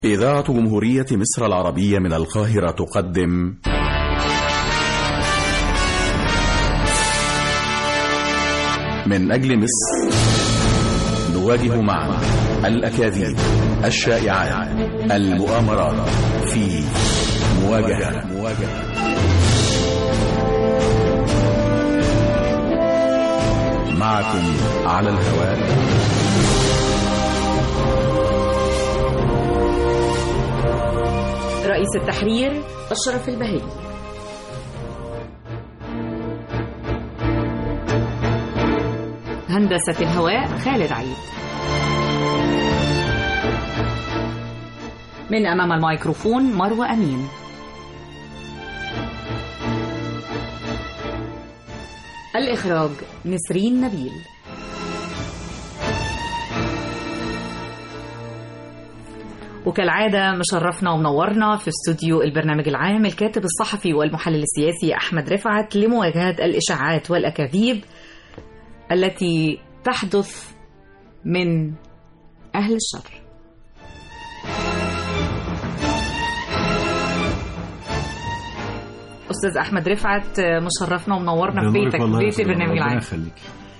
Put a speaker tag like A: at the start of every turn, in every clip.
A: إذاعة جمهورية مصر العربية من القاهرة تقدم من أجل مصر نواجه معا الأكاذيب الشائعات المؤامرات في مواجهة مواجهة معكم على الهواء
B: رئيس التحرير أشرف البهي هندسة الهواء خالد عيد من أمام الميكروفون مروة أمين الإخراج نسرين نبيل وكالعادة مشرفنا ومنورنا في استوديو البرنامج العام الكاتب الصحفي والمحلل السياسي أحمد رفعت لمواجهة الإشاعات والأكاذيب التي تحدث من أهل الشر أستاذ أحمد رفعت مشرفنا ومنورنا في بيتك بيت البرنامج العام
C: يخليك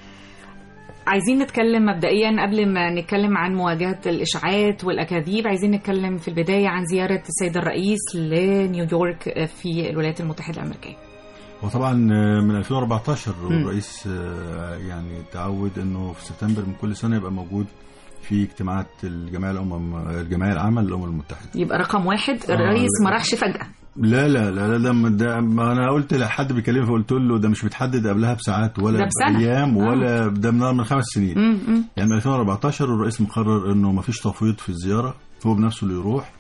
B: عايزين نتكلم مبدئيا قبل ما نتكلم عن مواجهة الإشاعات والأكاذيب عايزين نتكلم في البداية عن زيارة السيد الرئيس لنيويورك في الولايات المتحدة الأمريكية
C: وطبعا من 2014 الرئيس يعني تعود انه في سبتمبر من كل سنه يبقى موجود في اجتماعات الجمعيه الامم الجمعيه العامه للامم المتحده
B: يبقى رقم واحد الرئيس ما راحش فجأة
C: لا لا لا لا ده, ده ما انا قلت لحد بيكلمني فقلت له ده مش متحدد قبلها بساعات ولا
B: ده بسنة.
C: بايام
B: آه.
C: ولا ده من من خمس سنين
B: مم، مم.
C: يعني من 2014 الرئيس مقرر انه ما فيش تفويض في الزياره هو بنفسه اللي يروح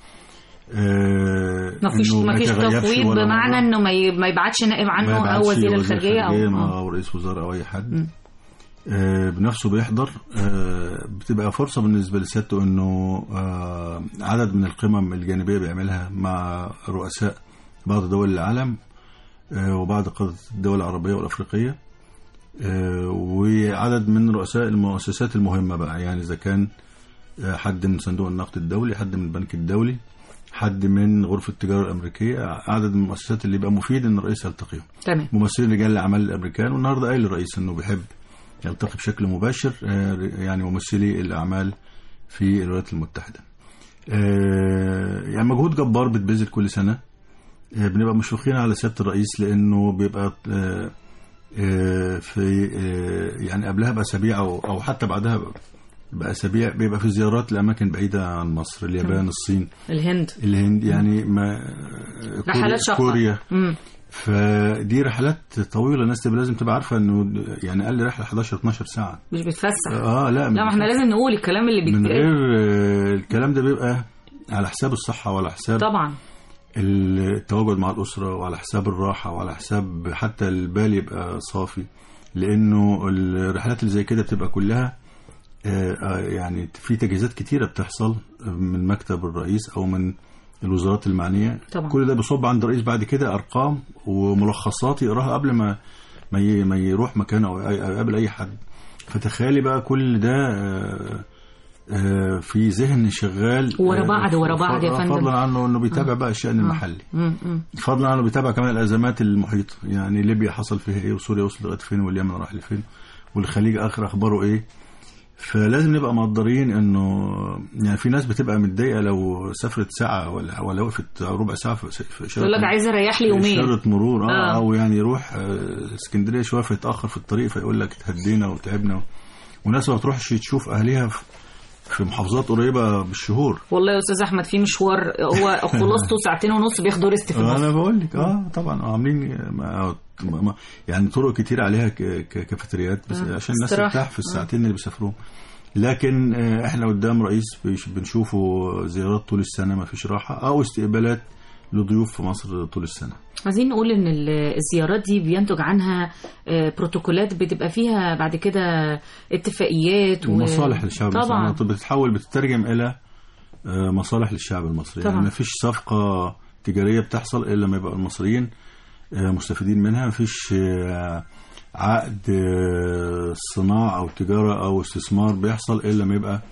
C: آه
B: ما فيش
C: إنه
B: ما فيش
C: يتغيبش
B: تفويض
C: ولا
B: بمعنى
C: مرة.
B: انه ما ي- ما يبعتش نائب
C: ما
B: عنه او
C: يبعتش
B: وزير الخارجيه او آه.
C: او رئيس وزراء او اي حد
B: مم.
C: آه، بنفسه بيحضر آه، بتبقى فرصة بالنسبة لسيادته انه آه، عدد من القمم الجانبية بيعملها مع رؤساء بعض دول العالم آه، وبعض قادة الدول العربية والأفريقية آه، وعدد من رؤساء المؤسسات المهمة بقى يعني إذا كان آه، حد من صندوق النقد الدولي حد من البنك الدولي حد من غرفة التجارة الأمريكية عدد من المؤسسات اللي يبقى مفيد إن الرئيس يلتقيهم
B: تمام
C: ممثلين رجال الاعمال الامريكان والنهارده قايل الرئيس انه بيحب يلتقي بشكل مباشر آه، يعني ممثلي الاعمال في الولايات المتحده. آه، يعني مجهود جبار بيتبذل كل سنه آه، بنبقى مشفقين على سياده الرئيس لانه بيبقى آه، آه، في آه، يعني قبلها باسابيع او او حتى بعدها باسابيع بيبقى في زيارات لاماكن بعيده عن مصر اليابان الصين
B: الهند
C: الهند يعني ما
B: رحلات شاقة.
C: كوريا
B: مم.
C: فدي رحلات طويله الناس تبقى لازم تبقى عارفه انه يعني اقل رحله 11 12 ساعه
B: مش بتفسح
C: اه لا
B: لا ما احنا لازم نقول الكلام اللي
C: من
B: بيتقال
C: غير آه، الكلام ده بيبقى على حساب الصحه وعلى حساب
B: طبعا
C: التواجد مع الاسره وعلى حساب الراحه وعلى حساب حتى البال يبقى صافي لانه الرحلات اللي زي كده بتبقى كلها آه، آه، يعني في تجهيزات كتيره بتحصل من مكتب الرئيس او من الوزارات المعنيه
B: طبعا.
C: كل ده بيصب عند الرئيس بعد كده ارقام وملخصات يقراها قبل ما ما ي- ما يروح مكان او أي- أو يقابل اي حد فتخيلي بقى كل ده آه، آه، في ذهن شغال
B: ورا
C: آه،
B: بعض ورا بعض يا
C: آه،
B: فندم.
C: فضلا عنه انه بيتابع بقى الشان المحلي
B: مم، مم.
C: فضلا عنه بيتابع كمان الازمات المحيطه يعني ليبيا حصل فيها ايه وسوريا وصلت لغايه فين واليمن راح لفين والخليج اخر اخباره ايه فلازم نبقى مقدرين انه يعني في ناس بتبقى متضايقه لو سافرت ساعه ولا ولا وقفت ربع ساعه في في إشارة-
B: يقول لك عايز اريح لي
C: في
B: يومين
C: إشارة مرور اه,
B: آه.
C: او يعني يروح آه، اسكندريه شويه فيتاخر في الطريق فيقول لك اتهدينا وتعبنا وناس ما بتروحش تشوف اهليها في- في محافظات قريبه بالشهور
B: والله يا استاذ احمد في مشوار هو خلاصته ساعتين ونص بياخدوا ريست في
C: آه،
B: النص
C: انا بقول لك اه طبعا آه، عاملين ما ما ما- يعني طرق كتير عليها ك- ك- كافيتريات بس
B: آه،
C: عشان الناس
B: استراحة.
C: ترتاح في الساعتين اللي بيسافروهم لكن آه، احنا قدام رئيس بيش- بنشوفه زيارات طول السنه ما فيش راحه او استقبالات لضيوف في مصر طول السنه
B: عايزين نقول ان ال- الزيارات دي بينتج عنها آه، بروتوكولات بتبقى فيها بعد كده اتفاقيات و-
C: ومصالح للشعب
B: طبعا
C: المصري بتتحول بتترجم الى آه، مصالح للشعب المصري
B: طبعا.
C: يعني ما فيش صفقه تجاريه بتحصل الا لما يبقى المصريين آه، مستفيدين منها ما فيش آه، عقد آه، صناعه او تجاره او استثمار بيحصل الا لما يبقى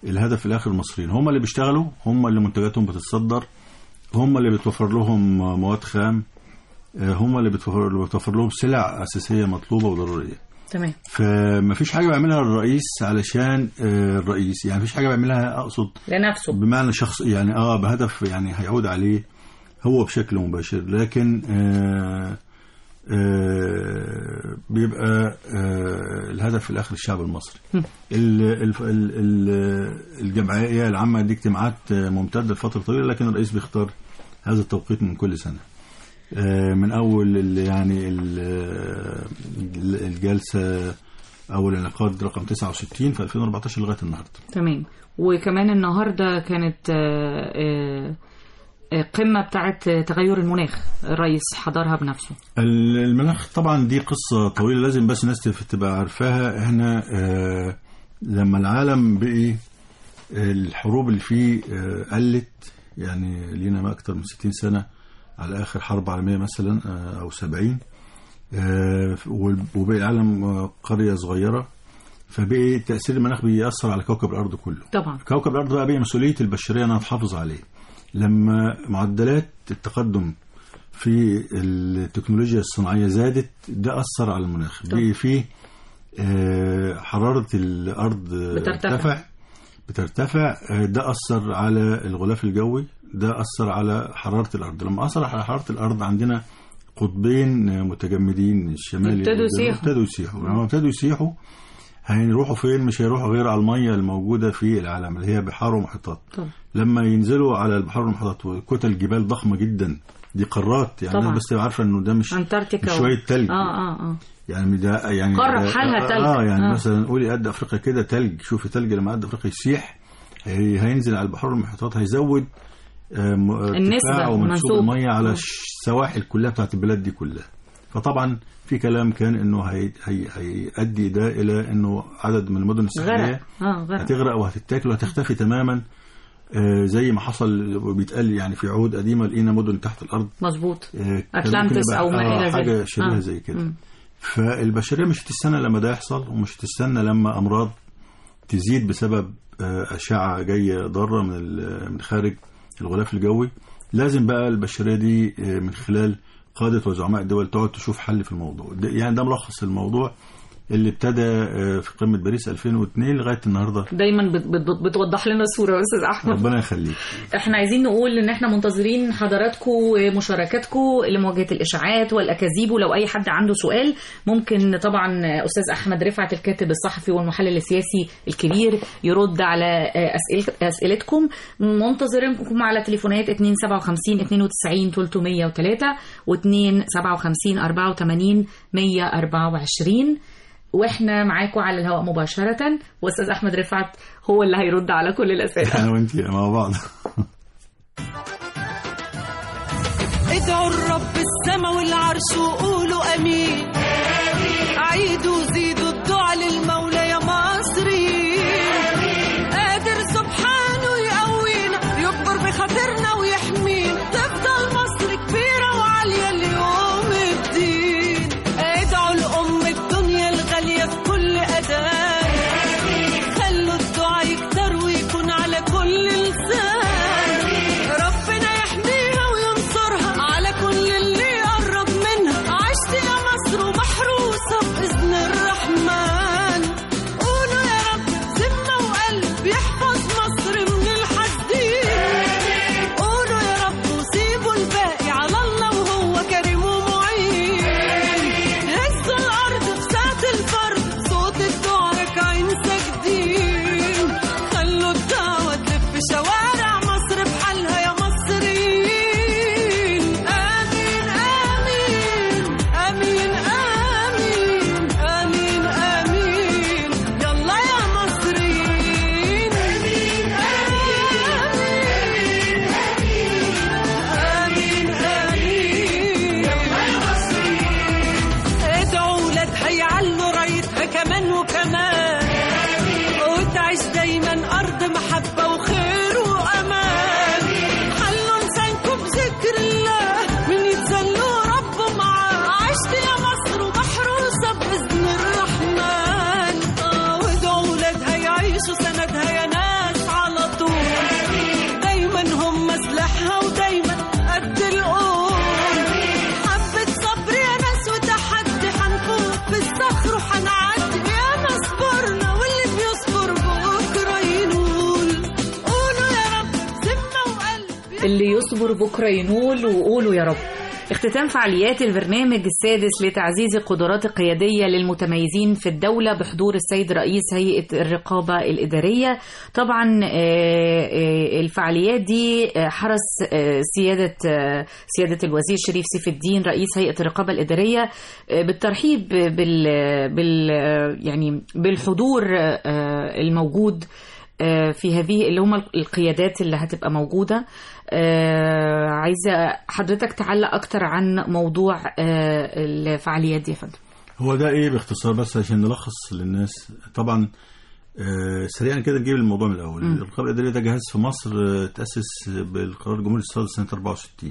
C: الهدف في الاخر المصريين هم اللي بيشتغلوا هم اللي منتجاتهم بتتصدر هم اللي بتوفر لهم مواد خام آه، هم اللي بتوفر, اللي بتوفر لهم سلع اساسيه مطلوبه وضروريه
B: تمام
C: فما فيش حاجه بيعملها الرئيس علشان آه، الرئيس يعني مفيش حاجه بيعملها اقصد
B: لنفسه
C: بمعنى شخص يعني اه بهدف يعني هيعود عليه هو بشكل مباشر لكن آه آه بيبقى آه الهدف في الاخر الشعب المصري ال- ال- ال- ال- الجمعيه العامه دي اجتماعات آه، ممتده لفتره طويله لكن الرئيس بيختار هذا التوقيت من كل سنه آه، من اول ال- يعني ال- ال- الجلسه او الانعقاد رقم 69 في 2014 لغايه النهارده
B: تمام وكمان النهارده كانت آه، آه، آه، قمه بتاعت تغير المناخ الرئيس حضرها بنفسه
C: ال- المناخ طبعا دي قصة طويلة لازم بس الناس تف- تبقى عارفاها احنا آه لما العالم بقي آه، الحروب اللي فيه آه قلت يعني لينا ما أكتر من 60 سنة على آخر حرب عالمية مثلا آه أو 70 آه وال- وبقي العالم آه، قرية صغيرة فبقي تأثير المناخ بيأثر على كوكب الأرض كله
B: طبعا
C: كوكب الأرض بقى بقى مسؤولية البشرية أنها تحافظ عليه لما معدلات التقدم في التكنولوجيا الصناعية زادت ده أثر على المناخ
B: طبعا.
C: بقي فيه آه، حرارة الأرض
B: بترتفع.
C: بترتفع بترتفع آه، ده أثر على الغلاف الجوي ده أثر على حرارة الأرض لما أثر على حرارة الأرض عندنا قطبين آه، متجمدين الشمالي
B: ابتدوا
C: والجنوبي.
B: يسيحوا.
C: ابتدوا يسيحوا لما ابتدوا يسيحوا هيروحوا فين مش هيروحوا غير على المية الموجودة في العالم اللي هي بحار ومحيطات
B: طبعا
C: لما ينزلوا على البحار والمحيطات وكتل جبال ضخمة جدا دي قارات يعني
B: طبعا.
C: الناس بس تبقى عارفة انه ده مش
B: انتاركتيكا
C: مش
B: و-
C: شوية تلج
B: اه اه اه
C: يعني ده يعني
B: قارة
C: ده-
B: بحالها
C: آه,
B: تلج.
C: اه يعني
B: آه.
C: آه. مثلا قولي قد افريقيا كده تلج شوفي تلج لما قد افريقيا يسيح هي هينزل على البحار والمحيطات هيزود آه، م-
B: النسبة
C: ارتفاع ومنسوب
B: منسوب.
C: المية على
B: آه.
C: السواحل كلها بتاعت البلاد دي كلها فطبعا في كلام كان انه هي هي هيؤدي ده الى انه عدد من المدن الساحليه
B: غرق اه غرق
C: هتغرق وهتتاكل وهتختفي تماما آه، زي ما حصل وبيتقال يعني في عهود قديمه لقينا مدن تحت الارض
B: مظبوط
C: آه، كان
B: أتلانتس
C: ممكن يبقى-
B: أو ما
C: آه،
B: إلى ذلك.
C: حاجه شبيهه
B: آه.
C: زي كده
B: مم.
C: فالبشريه مش هتستنى لما ده يحصل ومش هتستنى لما امراض تزيد بسبب آه، اشعه جايه ضاره من ال- من خارج الغلاف الجوي لازم بقى البشريه دي آه، من خلال قاده وزعماء الدول تقعد تشوف حل في الموضوع ده- يعني ده ملخص الموضوع اللي ابتدى آه، في قمه باريس 2002 لغايه النهارده
B: دايما بت- بت- بتوضح لنا الصوره يا استاذ احمد
C: ربنا يخليك
B: احنا عايزين نقول ان احنا منتظرين حضراتكم ومشاركاتكم لمواجهه الاشاعات والاكاذيب ولو اي حد عنده سؤال ممكن طبعا استاذ احمد رفعت الكاتب الصحفي والمحلل السياسي الكبير يرد على أسئلة اسئلتكم منتظرينكم على تليفونات 257 92 303 و257 84 124 واحنا معاكم على الهواء مباشره واستاذ احمد رفعت هو اللي هيرد على كل الاسئله
C: انا وانت مع بعض
D: ادعوا الرب السما والعرش وقولوا امين عيدوا زيدوا الدعاء للمولى يا مصريين قادر سبحانه يقوينا يكبر بخاطرنا ويحمينا تفضل مصر كبيرة وعالية ليوم الدين ادعوا الأم الدنيا الغالية في كل أذان خلوا الدعاء يكتر ويكون على كل لسان ربنا يحميها وينصرها على كل اللي يقرب منها عشت يا مصر ومحروسة بإذن الرحمن
B: اللي يصبر بكرة ينول وقولوا يا رب اختتام فعاليات البرنامج السادس لتعزيز القدرات القيادية للمتميزين في الدولة بحضور السيد رئيس هيئة الرقابة الإدارية طبعا آه، آه، الفعاليات دي آه، حرص آه، سيادة آه، سيادة الوزير شريف سيف الدين رئيس هيئة الرقابة الإدارية آه، بالترحيب بال, بال يعني بالحضور آه، الموجود آه، في هذه اللي هم القيادات اللي هتبقى موجودة آه، عايزة حضرتك تعلق أكتر عن موضوع آه، الفعاليات دي يا فندم
C: هو ده ايه باختصار بس عشان نلخص للناس طبعا آه، سريعا كده نجيب الموضوع من الاول
B: مم.
C: الرقابه الاداريه ده جهاز في مصر آه، تاسس بالقرار الجمهوري السادس سنه 64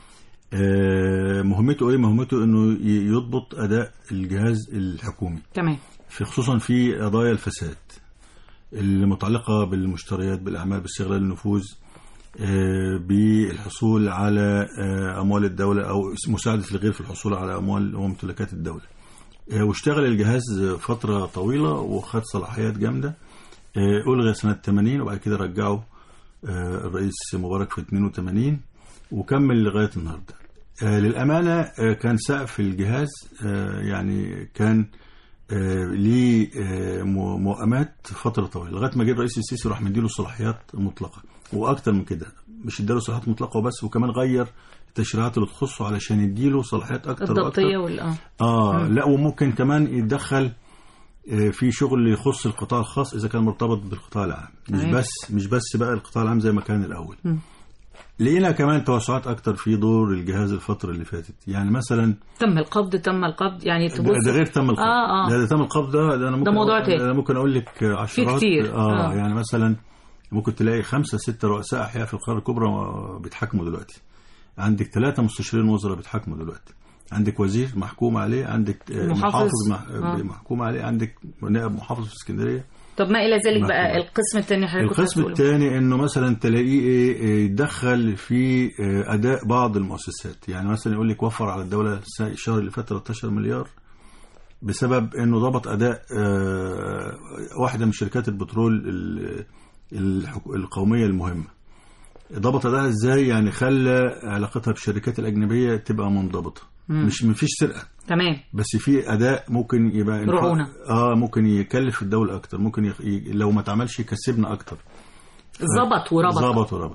C: آه، مهمته ايه مهمته انه ي- يضبط اداء الجهاز الحكومي
B: تمام
C: في خصوصا في قضايا الفساد المتعلقة بالمشتريات بالأعمال باستغلال النفوذ آه، بالحصول على آه، أموال الدولة أو مساعدة الغير في الحصول على أموال وممتلكات الدولة آه، واشتغل الجهاز فترة طويلة وخد صلاحيات جامدة آه، ألغي سنة 80 وبعد كده رجعه آه، الرئيس مبارك في 82 وكمل لغاية النهاردة آه، للأمانة آه، كان سقف الجهاز آه، يعني كان آه، ليه آه، مو- موائمات فتره طويله لغايه ما جه الرئيس السيسي راح مديله صلاحيات مطلقه واكتر من كده مش اداله صلاحيات مطلقه وبس وكمان غير التشريعات اللي تخصه علشان يديله صلاحيات اكتر واكتر
B: الضبطية وال اه
C: اه
B: مم.
C: لا وممكن كمان يتدخل آه، في شغل يخص القطاع الخاص اذا كان مرتبط بالقطاع العام مش
B: تمام.
C: بس مش بس بقى القطاع العام زي ما كان الاول
B: مم.
C: لقينا كمان توسعات اكتر في دور الجهاز الفتره اللي فاتت يعني مثلا
B: تم القبض تم القبض يعني
C: ده,
B: تبص
C: ده غير تم القبض
B: آه، آه.
C: لا ده تم القبض ده, ده انا ممكن
B: موضوع
C: أقول-
B: تاني.
C: انا ممكن اقول لك عشرات
B: كتير.
C: آه,
B: آه.
C: يعني مثلا ممكن تلاقي خمسة ستة رؤساء أحياء في القارة الكبرى آه، بيتحاكموا دلوقتي عندك ثلاثة مستشارين وزراء بيتحاكموا دلوقتي عندك وزير محكوم عليه عندك آه،
B: محافظ.
C: محافظ مح-
B: آه.
C: محكوم عليه عندك نائب محافظ في اسكندريه
B: طب ما إلى ذلك
C: ما
B: بقى
C: هو.
B: القسم الثاني حضرتك كنت
C: القسم
B: هتقوله.
C: الثاني انه مثلا تلاقيه ايه إيه، يتدخل في آه، اداء بعض المؤسسات يعني مثلا يقول لك وفر على الدوله الس- الشهر اللي فات 13 مليار بسبب انه ضبط اداء آه، واحده من شركات البترول ال- الحك- القوميه المهمه ضبط اداءها ازاي يعني خلى علاقتها بالشركات الاجنبيه تبقى منضبطه
B: مم.
C: مش مفيش سرقه
B: تمام
C: بس في اداء ممكن يبقى
B: رعونة.
C: اه ممكن يكلف الدوله اكتر ممكن يخ... ي... لو ما اتعملش يكسبنا اكتر
B: ظبط وربط
C: ظبط وربط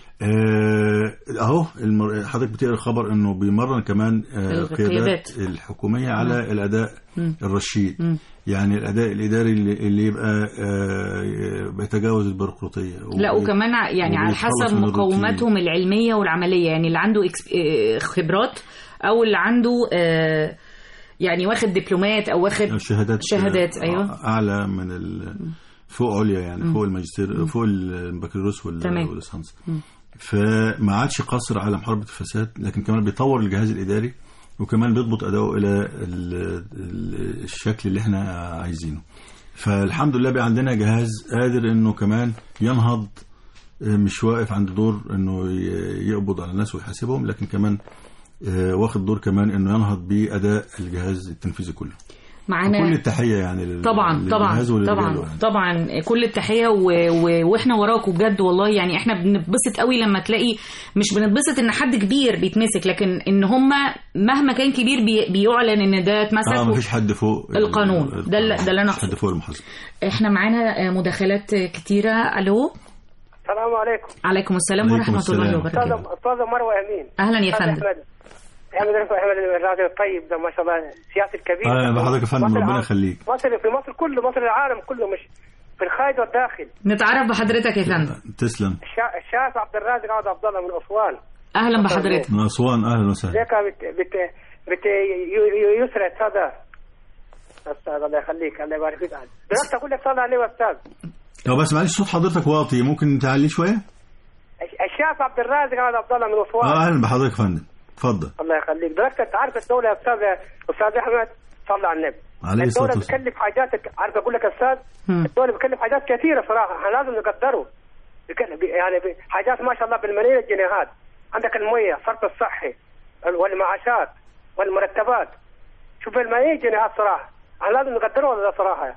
C: آه، اهو المر... حضرتك بتقرا خبر انه بيمرن كمان آه،
B: القيادات.
C: القيادات الحكوميه على الاداء
B: مم.
C: الرشيد
B: مم.
C: يعني الاداء الاداري اللي, اللي يبقى آه، بيتجاوز البيروقراطيه
B: لا
C: وبي-
B: وكمان ع- يعني على
C: وبيتخلص
B: حسب
C: من الروتين.
B: مقوماتهم العلمية والعملية يعني اللي عنده إكس- آه، خبرات أو اللي عنده آه، يعني واخد دبلومات أو واخد
C: شهادات
B: شهادات،
C: آه،
B: أيوة.
C: اعلى من ال... فوق عليا يعني فوق الماجستير فوق البكالوريوس وال-
B: تمام.
C: والليسانس
B: مم.
C: فما عادش قاصر على محاربه الفساد لكن كمان بيطور الجهاز الاداري وكمان بيضبط اداؤه الى ال- ال- الشكل اللي احنا عايزينه فالحمد لله بقى عندنا جهاز قادر انه كمان ينهض آه، مش واقف عند دور انه ي- يقبض على الناس ويحاسبهم لكن كمان آه، واخد دور كمان انه ينهض باداء الجهاز التنفيذي كله
B: معانا
C: كل التحيه يعني لل-
B: طبعا طبعا
C: للجهاز وللرجال
B: طبعا
C: يعني.
B: طبعا كل التحيه و... و... واحنا وراكم بجد والله يعني احنا بنتبسط قوي لما تلاقي مش بنتبسط ان حد كبير بيتمسك لكن ان هم مهما كان كبير بي... بيعلن ان ده اتمسك
C: اه
B: و-
C: مفيش حد فوق ال-
B: القانون.
C: ال-
B: ده اللي- ده اللي أنا
C: مفيش حد فوق المحاسبه
B: احنا معانا مداخلات كتيره الو
E: السلام عليكم
B: عليكم السلام
C: عليكم
B: ورحمه
C: السلام.
B: الله
E: استاذ
B: وبركاته
E: استاذ مروه امين
B: اهلا يا
E: أستاذ
B: فندم
E: احمد احمد رفع احمد الراجل الطيب ده ما شاء الله سياسي الكبير
C: اه بحضرتك يا فندم
E: مصر
C: ربنا
E: العالم-
C: يخليك
E: مصر في مصر كله مصر العالم كله مش في الخارج والداخل
B: نتعرف بحضرتك يا فندم
C: تسلم
E: الشا- الشاف عبد الرازق عبد عبد الله من اسوان
B: اهلا بحضرتك
C: من اسوان اهلا وسهلا
E: ذيك بت بت بت ي- ي- يسرى هذا استاذ الله يخليك الله يبارك فيك دلوقتي اقول لك صلى عليه استاذ
C: لو بس معلش صوت حضرتك واطي ممكن تعليه شويه
E: الشاف عبد الرازق عبد عبد الله من اسوان
C: اه اهلا بحضرتك يا فندم اتفضل
E: الله يخليك دلوقتي انت عارف الدوله يا استاذ استاذ احمد صلى على النبي
C: عليه الصلاه
E: الدوله
C: والسلام
E: بتكلف حاجات عارف اقول لك يا استاذ
B: مم.
E: الدوله بتكلف حاجات كثيره صراحه احنا لازم نقدره بك- ب- يعني ب- حاجات ما شاء الله بالملايين الجنيهات عندك الميه الصرف الصحي والمعاشات والمرتبات شوف الملايين جنيهات صراحه احنا لازم نقدره ولا لا صراحه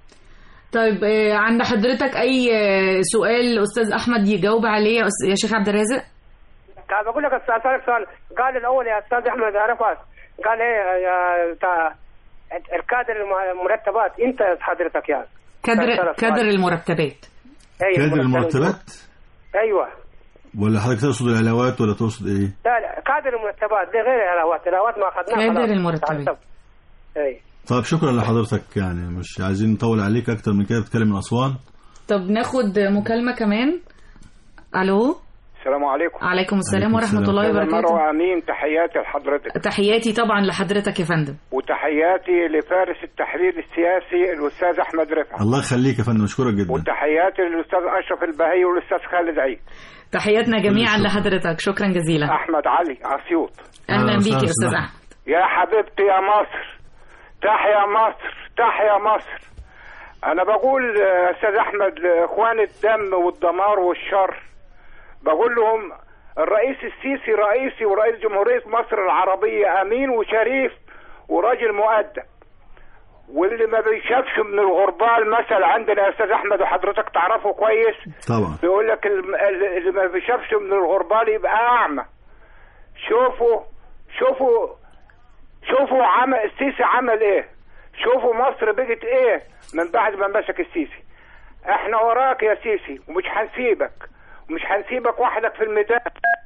B: طيب آه، عند حضرتك اي آه، سؤال استاذ احمد يجاوب عليه يا أس- يا شيخ عبد الرازق
E: طيب بقول لك استاذ اسالك سؤال قال الاول يا استاذ احمد عرفات قال ايه يا بتاع الكادر الم- المرتبات انت حضرتك يعني
B: كادر
E: أسألك سؤال.
B: كادر المرتبات
E: أيوة
C: كادر المرتبات
E: ايوه
C: ولا حضرتك تقصد العلاوات ولا تقصد ايه؟
E: لا لا كادر المرتبات دي غير العلاوات العلاوات ما اخذناها
B: كادر
E: خلاص.
B: المرتبات.
E: اي
C: طيب شكرا لحضرتك يعني مش عايزين نطول عليك اكتر من كده بتتكلم من اسوان
B: طب ناخد مكالمة كمان الو
F: السلام عليكم
B: عليكم السلام
C: عليكم
B: ورحمة
C: السلام.
B: الله
F: أنا
B: وبركاته
F: مروة أمين تحياتي لحضرتك
B: تحياتي طبعا لحضرتك يا فندم
F: وتحياتي لفارس التحرير السياسي الأستاذ أحمد رفعت
C: الله يخليك يا فندم مشكورك جدا
F: وتحياتي للأستاذ أشرف البهي والأستاذ خالد عيد
B: تحياتنا جميعا
C: شكرا.
B: لحضرتك شكرا جزيلا
F: أحمد علي أسيوط
B: اهلا
C: أهلا
B: بيك يا
C: وسهلا.
B: استاذ احمد
F: يا حبيبتي يا مصر تحيا مصر تحيا مصر أنا بقول آه، أستاذ أحمد لإخوان الدم والدمار والشر بقول لهم الرئيس السيسي رئيسي ورئيس جمهورية مصر العربية أمين وشريف وراجل مؤدب واللي ما بيشافش من الغربال مثل عندنا يا استاذ احمد وحضرتك تعرفه كويس
C: طبعا
F: بيقول لك الم- اللي ما بيشافش من الغربال يبقى اعمى شوفوا شوفوا شوفوا عمل السيسي عمل ايه شوفوا مصر بقت ايه من بعد ما مسك السيسي احنا وراك يا سيسي ومش هنسيبك ومش هنسيبك وحدك في الميدان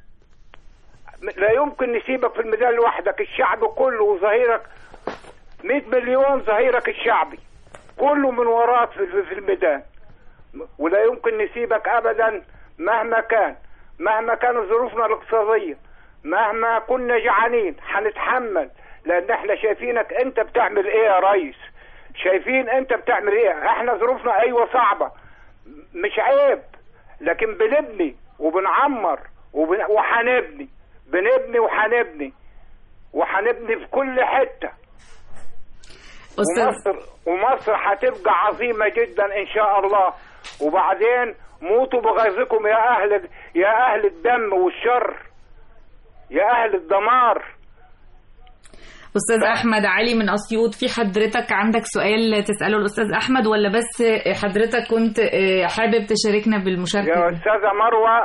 F: لا يمكن نسيبك في الميدان لوحدك الشعب كله وظهيرك 100 مليون ظهيرك الشعبي كله من وراك في, في- في الميدان ولا يمكن نسيبك ابدا مهما كان مهما كانت ظروفنا الاقتصاديه مهما كنا جعانين هنتحمل لان احنا شايفينك انت بتعمل ايه يا ريس شايفين انت بتعمل ايه احنا ظروفنا ايوه صعبه مش عيب لكن بنبني وبنعمر وبن... وهنبني بنبني وهنبني وهنبني في كل حته
B: استاذ
F: ومصر ومصر هتبقى عظيمه جدا ان شاء الله وبعدين موتوا بغيظكم يا اهل يا اهل الدم والشر يا اهل الدمار
B: استاذ احمد علي من اسيوط في حضرتك عندك سؤال تساله الاستاذ احمد ولا بس حضرتك كنت آه، حابب تشاركنا
F: يا
B: بالمشاركه
F: استاذه مروه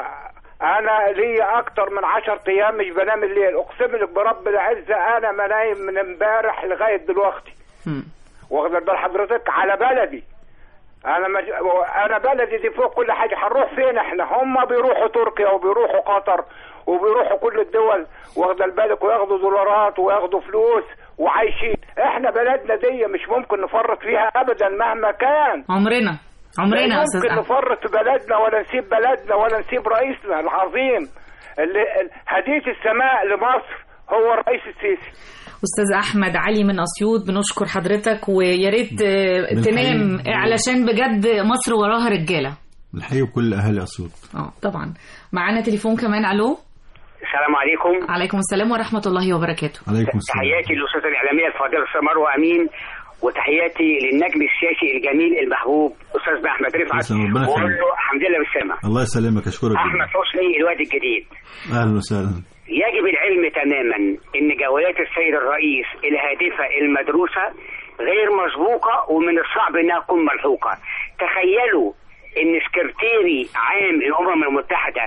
F: انا لي اكتر من عشر ايام مش بنام الليل اقسم لك برب العزه انا ما نايم من امبارح لغايه دلوقتي
B: مم.
F: واخد بال حضرتك على بلدي انا مج... انا بلدي دي فوق كل حاجه هنروح فين احنا هم بيروحوا تركيا وبيروحوا قطر وبيروحوا كل الدول واخد بالك وياخدوا دولارات وياخدوا فلوس وعايشين احنا بلدنا دي مش ممكن نفرط فيها ابدا مهما كان
B: عمرنا عمرنا
F: لا
B: يا استاذ
F: يمكن
B: احمد
F: نفرط في بلدنا ولا نسيب بلدنا ولا نسيب رئيسنا العظيم اللي ال- هدية السماء لمصر هو الرئيس السيسي
B: استاذ احمد علي من اسيوط بنشكر حضرتك ويا ريت آه،
C: بالحقيقة.
B: تنام علشان بجد مصر وراها رجاله
C: الحقيقة كل اهالي اسيوط
B: اه طبعا معانا تليفون كمان الو
G: السلام عليكم
B: عليكم السلام ورحمه الله وبركاته
C: عليكم السلام
G: تحياتي للاستاذه الاعلاميه الفاضله الاستاذه مروه امين وتحياتي للنجم السياسي الجميل المحبوب استاذ احمد رفعت
C: تسلم، ربنا
G: واقول
C: يخليك.
G: له الحمد لله بالسلامه
C: الله يسلمك اشكرك
G: احمد
C: جدا
G: حسني الواد الجديد
C: اهلا وسهلا
G: يجب العلم تماما ان جولات السيد الرئيس الهادفه المدروسه غير مسبوقه ومن الصعب انها تكون ملحوقه تخيلوا ان سكرتيري عام الامم المتحده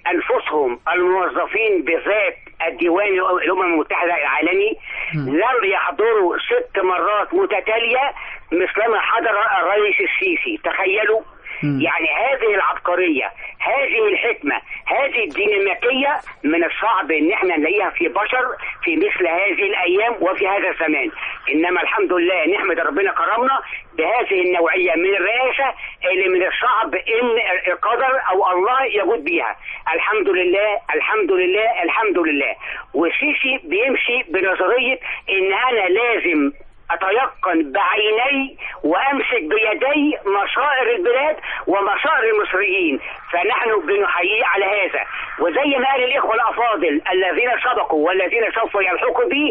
G: انفسهم الموظفين بذات الديوان الامم المتحده العالمي لم يحضروا ست مرات متتاليه مثلما حضر الرئيس السيسي تخيلوا يعني هذه العبقرية هذه الحكمة هذه الديناميكية من الصعب ان احنا نلاقيها في بشر في مثل هذه الايام وفي هذا الزمان انما الحمد لله نحمد ربنا كرمنا بهذه النوعية من الرئاسة اللي من الصعب ان القدر او الله يجود بيها الحمد لله الحمد لله الحمد لله والسيسي بيمشي بنظرية ان انا لازم أتيقن بعيني وأمسك بيدي مصائر البلاد ومصائر المصريين فنحن بنحييه على هذا وزي ما قال الإخوة الأفاضل الذين سبقوا والذين سوف يلحقوا بي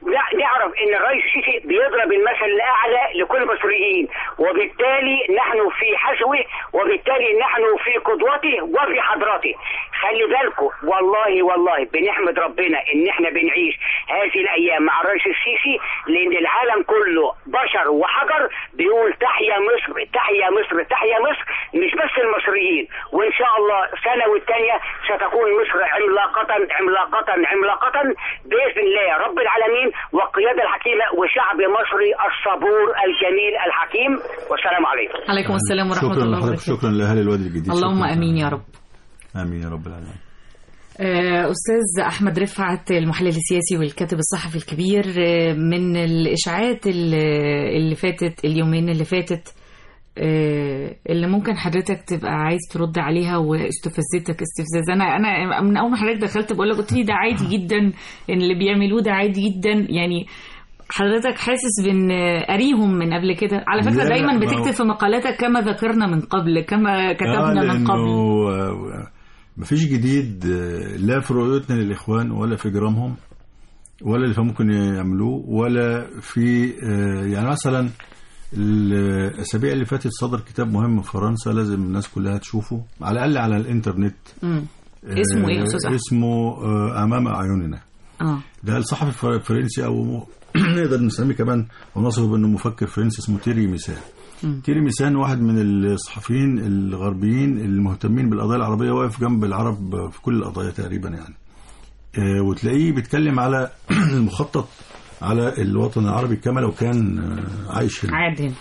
G: لا- نعرف ان الرئيس السيسي بيضرب المثل الاعلى لكل المصريين وبالتالي نحن في حشوه وبالتالي نحن في قدوته وفي حضرته خلي بالكم والله والله بنحمد ربنا ان احنا بنعيش هذه الايام مع الرئيس السيسي لان العالم كله بشر وحجر بيقول تحيا مصر تحيا مصر تحيا مصر مش بس المصريين وان شاء الله سنه والتانيه ستكون مصر عملاقه عملاقه عملاقه باذن الله يا رب العالمين والقياده الحكيمه وشعب مصري الصبور الجميل الحكيم والسلام عليكم
B: عليكم السلام ورحمة
C: شكرا
B: الله
C: لحضرتك
B: وبركاته
C: شكرا لاهل الوادي الجديد
B: اللهم
C: شكراً.
B: امين يا رب
C: امين يا رب العالمين
B: آه، أستاذ أحمد رفعت المحلل السياسي والكاتب الصحفي الكبير آه، من الإشاعات اللي اللي فاتت اليومين اللي فاتت آه، اللي ممكن حضرتك تبقى عايز ترد عليها واستفزتك استفزاز انا انا من اول ما حضرتك دخلت بقول لك قلت لي ده عادي جدا ان اللي بيعملوه ده عادي جدا يعني حضرتك حاسس بان قاريهم من قبل كده على فكره
C: لا، لا،
B: دايما
C: ما
B: بتكتب
C: هو-
B: في مقالاتك كما ذكرنا من قبل كما كتبنا من
C: لأنه،
B: قبل
C: آه، مفيش جديد آه، لا في رؤيتنا للإخوان ولا في جرامهم ولا اللي ممكن يعملوه ولا في آه، يعني مثلا الأسابيع اللي فاتت صدر كتاب مهم في فرنسا لازم الناس كلها تشوفه على الأقل على الإنترنت
B: مم. اسمه إيه يا أستاذ أحمد؟
C: اسمه آه، أمام أعيننا
B: اه
C: ده الصحفي الفر- الفرنسي او م- نقدر نسميه كمان ونصفه بانه مفكر فرنسي اسمه تيري ميسان تيري ميسان واحد من الصحفيين الغربيين المهتمين بالقضايا العربيه واقف جنب العرب في كل القضايا تقريبا يعني آه، وتلاقيه بيتكلم على المخطط على الوطن العربي كما لو كان آه، عايش هنا
B: عادل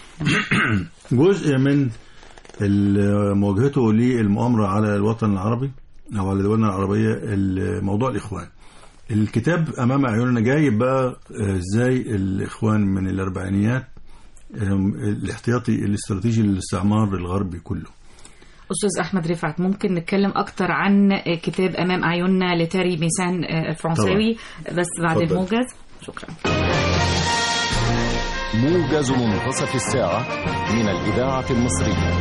C: جزء من ال- مواجهته للمؤامرة على الوطن العربي أو على دولنا العربية موضوع الإخوان الكتاب أمام عيوننا جايب بقى آه، إزاي الإخوان من الأربعينيات آم، الاحتياطي الاستراتيجي للاستعمار الغربي كله
B: أستاذ أحمد رفعت ممكن نتكلم أكتر عن كتاب أمام أعيننا لتاري ميسان الفرنساوي بس بعد
C: اتفضل.
B: الموجز شكرا
H: موجز منتصف الساعة من الإذاعة المصرية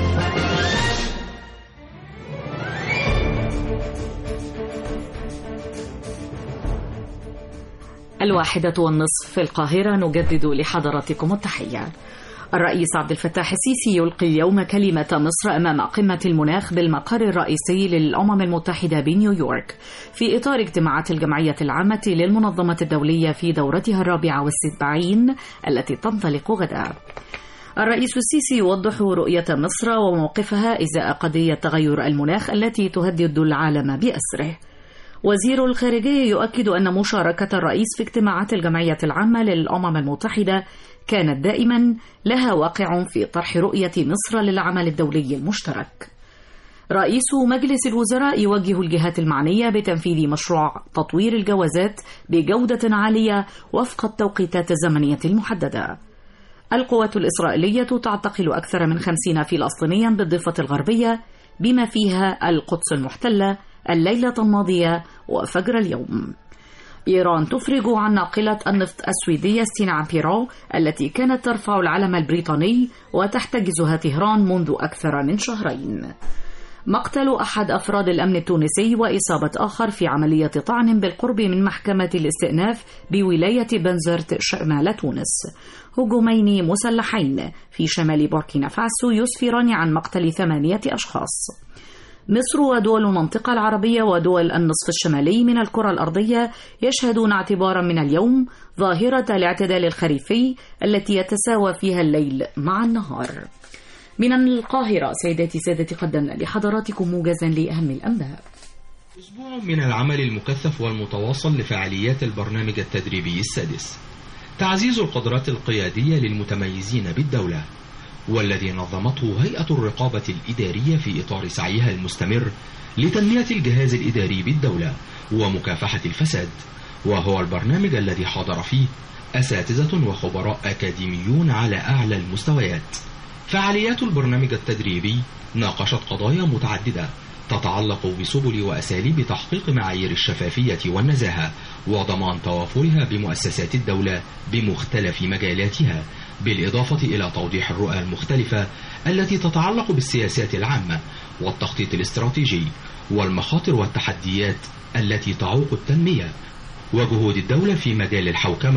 B: الواحدة والنصف في القاهرة نجدد لحضراتكم التحية الرئيس عبد الفتاح السيسي يلقي اليوم كلمة مصر أمام قمة المناخ بالمقر الرئيسي للأمم المتحدة بنيويورك في إطار اجتماعات الجمعية العامة للمنظمة الدولية في دورتها الرابعة والسبعين التي تنطلق غدا الرئيس السيسي يوضح رؤية مصر وموقفها إزاء قضية تغير المناخ التي تهدد العالم بأسره وزير الخارجية يؤكد أن مشاركة الرئيس في اجتماعات الجمعية العامة للأمم المتحدة كانت دائما لها واقع في طرح رؤية مصر للعمل الدولي المشترك. رئيس مجلس الوزراء يوجه الجهات المعنية بتنفيذ مشروع تطوير الجوازات بجودة عالية وفق التوقيتات الزمنية المحددة. القوات الإسرائيلية تعتقل أكثر من خمسين فلسطينيا بالضفة الغربية بما فيها القدس المحتلة الليلة الماضية وفجر اليوم. إيران تفرج عن ناقلة النفط السويدية ستينا بيرو التي كانت ترفع العلم البريطاني وتحتجزها طهران منذ أكثر من شهرين. مقتل أحد أفراد الأمن التونسي وإصابة آخر في عملية طعن بالقرب من محكمة الاستئناف بولاية بنزرت شمال تونس. هجومين مسلحين في شمال بوركينا فاسو يسفران عن مقتل ثمانية أشخاص. مصر ودول المنطقة العربية ودول النصف الشمالي من الكرة الأرضية يشهدون اعتبارا من اليوم ظاهرة الاعتدال الخريفي التي يتساوى فيها الليل مع النهار. من القاهرة سيداتي سادتي قدمنا لحضراتكم موجزا لأهم الأنباء.
I: أسبوع من العمل المكثف والمتواصل لفعاليات البرنامج التدريبي السادس تعزيز القدرات القيادية للمتميزين بالدولة والذي نظمته هيئة الرقابة الإدارية في إطار سعيها المستمر لتنمية الجهاز الإداري بالدولة ومكافحة الفساد وهو البرنامج الذي حضر فيه أساتذة وخبراء أكاديميون على أعلى المستويات فعاليات البرنامج التدريبي ناقشت قضايا متعددة تتعلق بسبل وأساليب تحقيق معايير الشفافية والنزاهة وضمان توافرها بمؤسسات الدولة بمختلف مجالاتها بالإضافة إلى توضيح الرؤى المختلفة التي تتعلق بالسياسات العامة والتخطيط الاستراتيجي والمخاطر والتحديات التي تعوق التنمية وجهود الدولة في مجال الحوكمة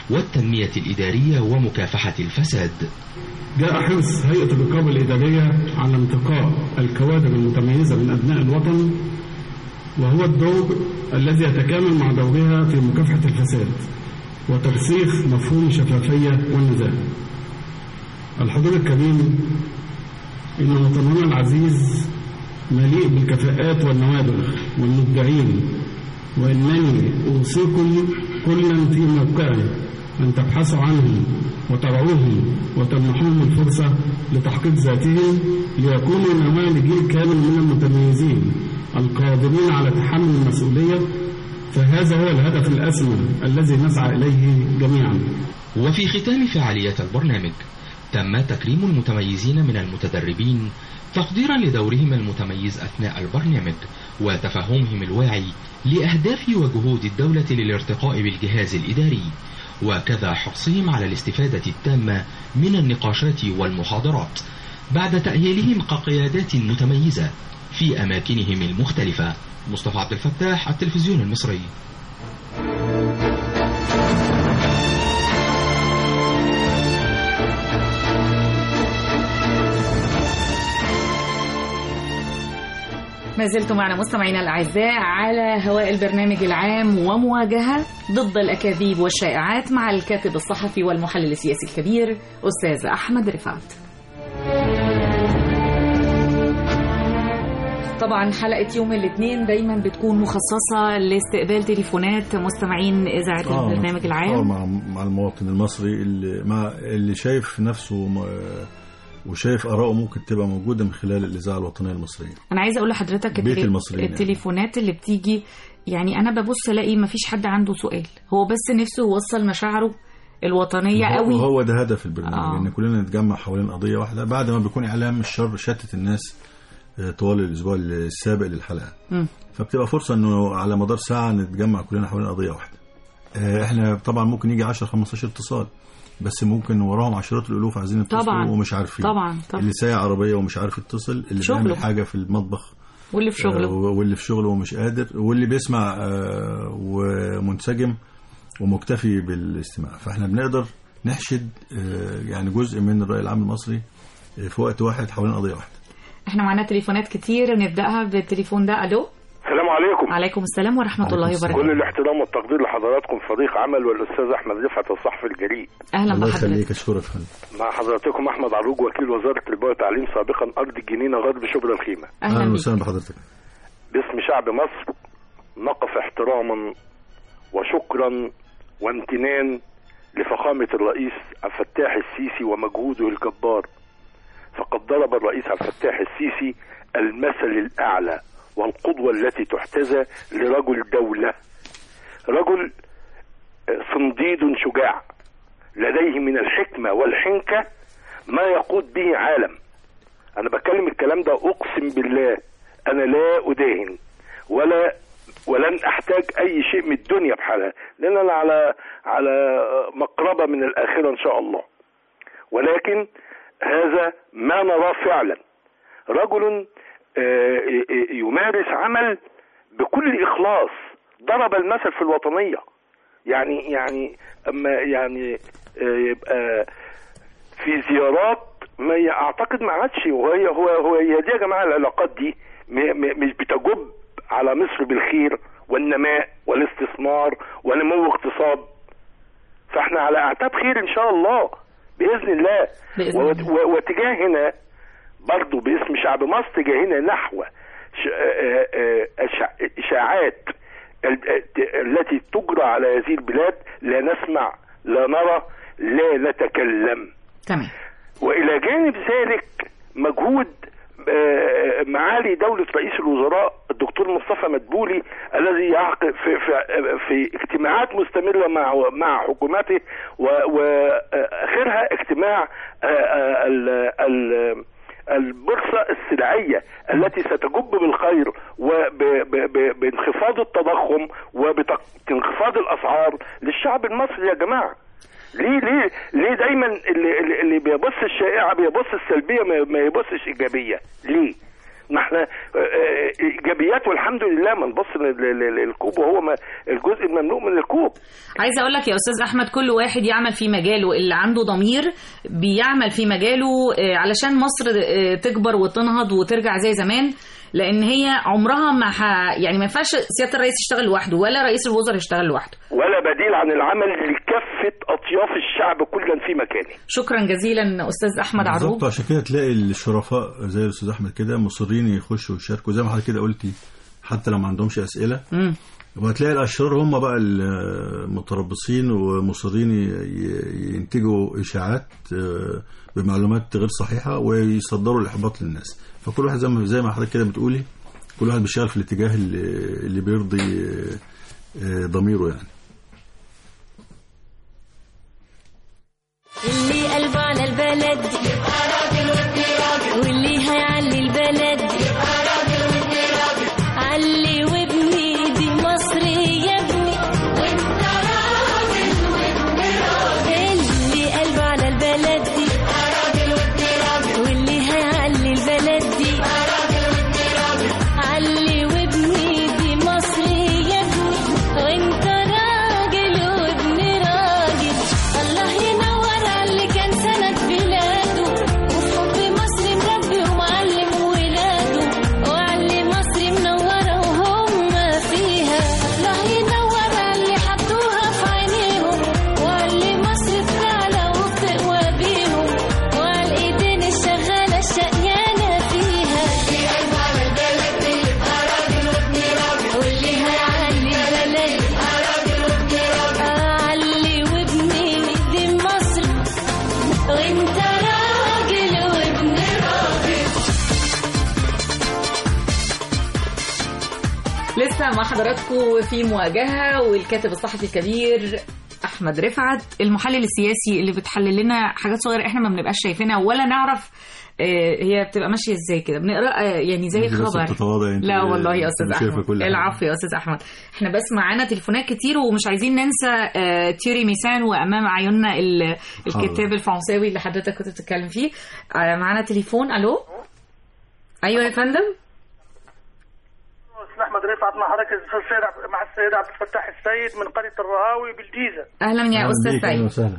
I: والتنمية الإدارية ومكافحة الفساد
J: جاء حرص هيئة الرقابة الإدارية على انتقاء الكوادر المتميزة من أبناء الوطن وهو الدور الذي يتكامل مع دورها في مكافحة الفساد وترسيخ مفهوم الشفافية والنزاهة. الحضور الكريم إن وطننا العزيز مليء بالكفاءات والنوابغ والمبدعين وإنني أوصيكم كلا في موقعه أن تبحثوا عنهم وترعوهم وتمنحوهم الفرصة لتحقيق ذاتهم ليكونوا نواة لجيل كامل من المتميزين القادرين على تحمل المسؤولية فهذا هو الهدف الأسمى الذي نسعى إليه جميعا
I: وفي ختام فعالية البرنامج تم تكريم المتميزين من المتدربين تقديرا لدورهم المتميز أثناء البرنامج وتفهمهم الواعي لأهداف وجهود الدولة للارتقاء بالجهاز الإداري وكذا حرصهم على الاستفادة التامة من النقاشات والمحاضرات بعد تأهيلهم كقيادات متميزة في أماكنهم المختلفة مصطفى عبد الفتاح التلفزيون المصري
B: ما زلتم معنا مستمعينا الاعزاء على هواء البرنامج العام ومواجهه ضد الاكاذيب والشائعات مع الكاتب الصحفي والمحلل السياسي الكبير استاذ احمد رفعت. طبعا حلقه يوم الاثنين دايما بتكون مخصصه لاستقبال تليفونات مستمعين اذاعه
C: آه،
B: البرنامج
C: آه،
B: العام
C: مع مع المواطن المصري اللي مع اللي شايف نفسه م- وشايف آراءه ممكن تبقى موجودة من خلال الإذاعة الوطنية المصرية
B: انا عايزه اقول لحضرتك
C: بيت
B: التلي-
C: المصريين يعني.
B: التليفونات اللي بتيجي يعني انا ببص الاقي ما فيش حد عنده سؤال هو بس نفسه يوصل مشاعره الوطنيه
C: هو-
B: قوي
C: وهو ده هدف البرنامج
B: آه.
C: ان كلنا نتجمع حوالين قضيه واحده بعد ما بيكون اعلام الشر شتت الناس آه، طوال الاسبوع السابق للحلقه
B: مم.
C: فبتبقى فرصه انه على مدار ساعه نتجمع كلنا حوالين قضيه واحده آه، احنا طبعا ممكن يجي 10 15 اتصال بس ممكن وراهم عشرات الالوف عايزين يتصلوا
B: طبعا.
C: ومش عارفين
B: طبعا طبعا
C: اللي سايق عربيه ومش عارف يتصل اللي
B: شغله.
C: بيعمل حاجه في المطبخ
B: واللي في شغله
C: آه، واللي في شغله ومش قادر واللي بيسمع آه، ومنسجم ومكتفي بالاستماع فاحنا بنقدر نحشد آه، يعني جزء من الرأي العام المصري آه، في وقت واحد حوالين قضية واحدة
B: احنا معانا تليفونات كتير نبداها بالتليفون ده الو
F: السلام عليكم
B: عليكم السلام ورحمه
C: عليكم
B: الله
C: السلام.
F: كل
B: وبركاته
F: الاحترام والتقدير لحضراتكم صديق عمل والاستاذ احمد رفعت الصحفي الجريء
B: اهلا
C: الله
B: بحضرتك
C: يخليك اشكرك فندم
F: مع حضراتكم احمد عروج وكيل وزاره التربيه والتعليم سابقا ارض الجنينه غرب شبرا الخيمه
B: اهلا
C: اهلا
B: بيك
C: وسهلا بحضرتك
F: باسم شعب مصر نقف احتراما وشكرا وامتنان لفخامة الرئيس عبد الفتاح السيسي ومجهوده الجبار فقد ضرب الرئيس عبد الفتاح السيسي المثل الأعلى والقدوة التي تحتذى لرجل دولة رجل صنديد شجاع لديه من الحكمة والحنكة ما يقود به عالم أنا بتكلم الكلام ده أقسم بالله أنا لا أداهن ولا ولن احتاج اي شيء من الدنيا بحالها لان انا على على مقربه من الاخره ان شاء الله ولكن هذا ما نراه فعلا رجل آه، يمارس عمل بكل اخلاص ضرب المثل في الوطنيه يعني يعني اما يعني آه، يبقى في زيارات ما ي- اعتقد ما عادش وهي هو هو هي دي يا جماعه العلاقات دي م- م- مش بتجب على مصر بالخير والنماء والاستثمار ونمو اقتصاد فاحنا على اعتاب خير ان شاء الله باذن الله
B: بإذن
F: و-
B: الله.
F: و- واتجاهنا برضو باسم شعب مصر اتجاهنا نحو ش- آه، آه، إشاع- اشاعات ال- آه، التي تجرى على هذه البلاد لا نسمع لا نرى لا نتكلم
B: تمام
F: والى جانب ذلك مجهود آه، معالي دولة رئيس الوزراء الدكتور مصطفى مدبولي الذي يعقد في, في, في اجتماعات مستمرة مع مع حكوماته واخرها اجتماع آه، آه، ال- ال- البورصة السلعية التي ستجب بالخير وبانخفاض التضخم وبانخفاض الأسعار للشعب المصري يا جماعة ليه ليه ليه دايما اللي, اللي- اللي بيبص الشائعه بيبص السلبيه ما ما يبصش ايجابيه ليه
K: ما احنا آه، آه، ايجابيات والحمد لله ما نبص لل- لل- للكوب وهو ما- الجزء الممنوع من الكوب
B: عايزه اقول لك يا استاذ احمد كل واحد يعمل في مجاله اللي عنده ضمير بيعمل في مجاله آه، علشان مصر آه، تكبر وتنهض وترجع زي زمان لان هي عمرها ما ح... يعني ما ينفعش سياده الرئيس يشتغل لوحده ولا رئيس الوزراء يشتغل لوحده
K: ولا بديل عن العمل لكافه اطياف الشعب كلا في مكانه
B: شكرا جزيلا استاذ احمد
C: بالظبط
B: عروب
C: عشان كده تلاقي الشرفاء زي الاستاذ احمد كده مصرين يخشوا ويشاركوا زي ما حضرتك كده قلتي حتى لو ما عندهمش اسئله
B: مم.
C: وهتلاقي الاشرار هم بقى المتربصين ومصرين ي- ي- ينتجوا اشاعات آه، بمعلومات غير صحيحه ويصدروا الاحباط للناس فكل واحد زي ما زي ما حضرتك كده بتقولي كل واحد بيشتغل في الاتجاه اللي, اللي بيرضي آه، آه، ضميره يعني
L: اللي قلبه على البلد يبقى راجل وابن راجل واللي هيعلي البلد يبقى راجل وابن راجل علي وابني دي مصر يا ابني وانت راجل وابن راجل اللي قلبه على البلد يبقى راجل وابن راجل واللي هيعلي البلد يبقى راجل وابن راجل علي وابني دي مصر يا ابني وانت راجل وابن راجل الله ينور على اللي كان سند بلاده وفي حب مصر مربي ومعلم ولاده وعلي مصر منورة وهم فيها الله ينور على اللي حطوها في عينيهم وعلي مصر بتعلى وبتقوى بيهم وعلى الايدين الشغالة الشقيانة فيها اللي قلبه على البلد يبقى راجل وابن راجل واللي هيعلي البلد يبقى راجل وابن راجل علي وابني دي مصر وانت راجل وابن راجل
B: لسه مع حضراتكم في مواجهة والكاتب الصحفي الكبير أحمد رفعت المحلل السياسي اللي بتحلل لنا حاجات صغيرة إحنا ما بنبقاش شايفينها ولا نعرف آه، هي بتبقى ماشية إزاي كده بنقرأ آه، يعني زي
C: انت بس
B: خبر
C: بتتواضعي انت
B: لا والله يا
C: انت
B: أستاذ
C: شايفة
B: أحمد
C: كل حاجة.
B: العفو يا أستاذ أحمد إحنا بس معانا تليفونات كتير ومش عايزين ننسى آه، تيوري ميسان وأمام عيوننا ال- الكتاب الفرنساوي اللي حضرتك كنت بتتكلم فيه آه، معانا تليفون ألو أيوه يا فندم
M: استاذ احمد رفعت مع حضرتك السيد عبد- مع السيد عبد الفتاح السيد من قريه الرهاوي بالجيزه
B: أهلا يا أستاذ سيد
C: وسهلا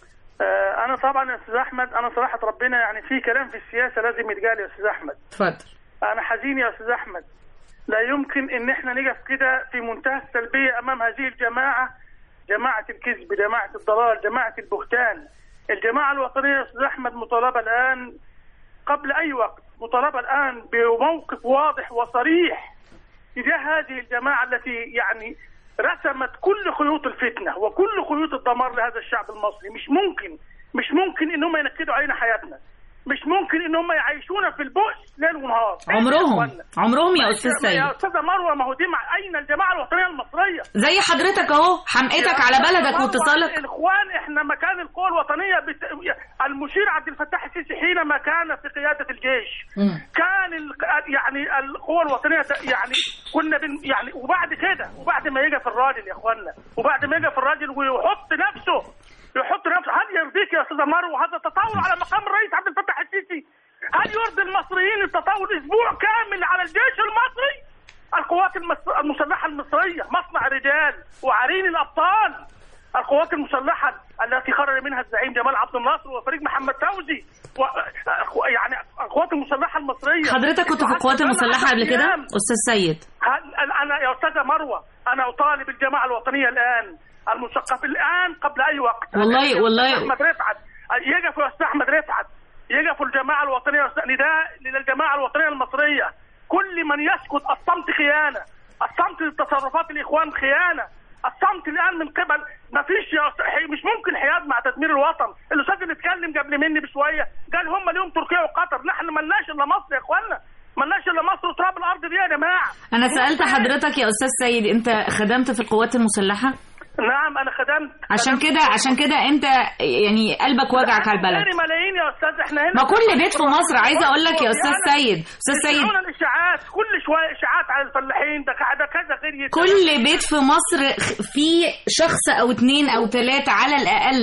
M: آه انا طبعا يا استاذ احمد انا صراحه ربنا يعني في كلام في السياسه لازم يتقال يا استاذ احمد
B: اتفضل
M: انا حزين يا استاذ احمد لا يمكن ان احنا نقف كده في منتهى السلبيه امام هذه الجماعه جماعه الكذب جماعه الضلال جماعه البهتان الجماعه الوطنيه يا استاذ احمد مطالبه الان قبل اي وقت مطالبه الان بموقف واضح وصريح تجاه هذه الجماعه التي يعني رسمت كل خيوط الفتنه وكل خيوط الدمار لهذا الشعب المصري مش ممكن مش ممكن ان هم ينكدوا علينا حياتنا مش ممكن ان هم يعيشونا في البؤس ليل ونهار
B: عمرهم عمرهم يا أستاذ
M: يا
B: سيد
M: استاذه مروه ما هو دي مع اين الجماعه الوطنيه المصريه
B: زي حضرتك اهو حمقتك على بلدك واتصالك
M: الاخوان احنا مكان القوى الوطنيه بت... المشير عبد الفتاح السيسي حينما كان في قياده الجيش كان ال... يعني القوى الوطنيه ت- يعني كنا بن... يعني وبعد كده وبعد ما يجي في الراجل يا اخوانا وبعد ما يجي في الراجل ويحط نفسه يحط نفسه هل يرضيك يا استاذه مروه هذا تطاول على مقام الرئيس عبد الفتاح السيسي هل يرضي المصريين التطاول اسبوع كامل على الجيش المصري القوات المس- المسلحه المصريه مصنع رجال وعرين الابطال القوات المسلحه التي خرج منها الزعيم جمال عبد الناصر وفريق محمد فوزي و... يعني القوات المسلحه المصريه
B: حضرتك كنت في القوات المسلحة قبل كده أستاذ سيد
M: هل انا يا استاذه مروه انا اطالب الجماعه الوطنيه الان المثقف الان قبل اي وقت
B: والله-
M: يا
B: والله-
M: أستاذ احمد رفعت يقف يا استاذ احمد رفعت يقف الجماعه الوطنيه نداء للجماعه الوطنيه المصريه كل من يسكت الصمت خيانه الصمت لتصرفات الاخوان خيانه الصمت الان من قبل ما فيش يا أستاذ- حي- مش ممكن حياد مع تدمير الوطن الاستاذ اللي اتكلم قبل مني بشويه قال هم اليوم تركيا وقطر نحن ملناش الا مصر يا اخوانا ملناش الا مصر وتراب الارض دي يا جماعه
B: أنا سألت حضرتك يا أستاذ سيد أنت خدمت في القوات المسلحة
M: نعم انا خدمت
B: عشان كده عشان كده أنت يعني قلبك وجعك على البلد
M: غير ملايين يا استاذ احنا هنا
B: ما كل بيت في مصر عايزة أقول لك يا أستاذ سيد أستاذ سيد
M: يسمعونا الاشاعات كل شويه اشاعات على الفلاحين ده ك- ده كذا غير يت-
B: كل بيت في مصر خ- فيه شخص أو اتنين أو تلاتة على الأقل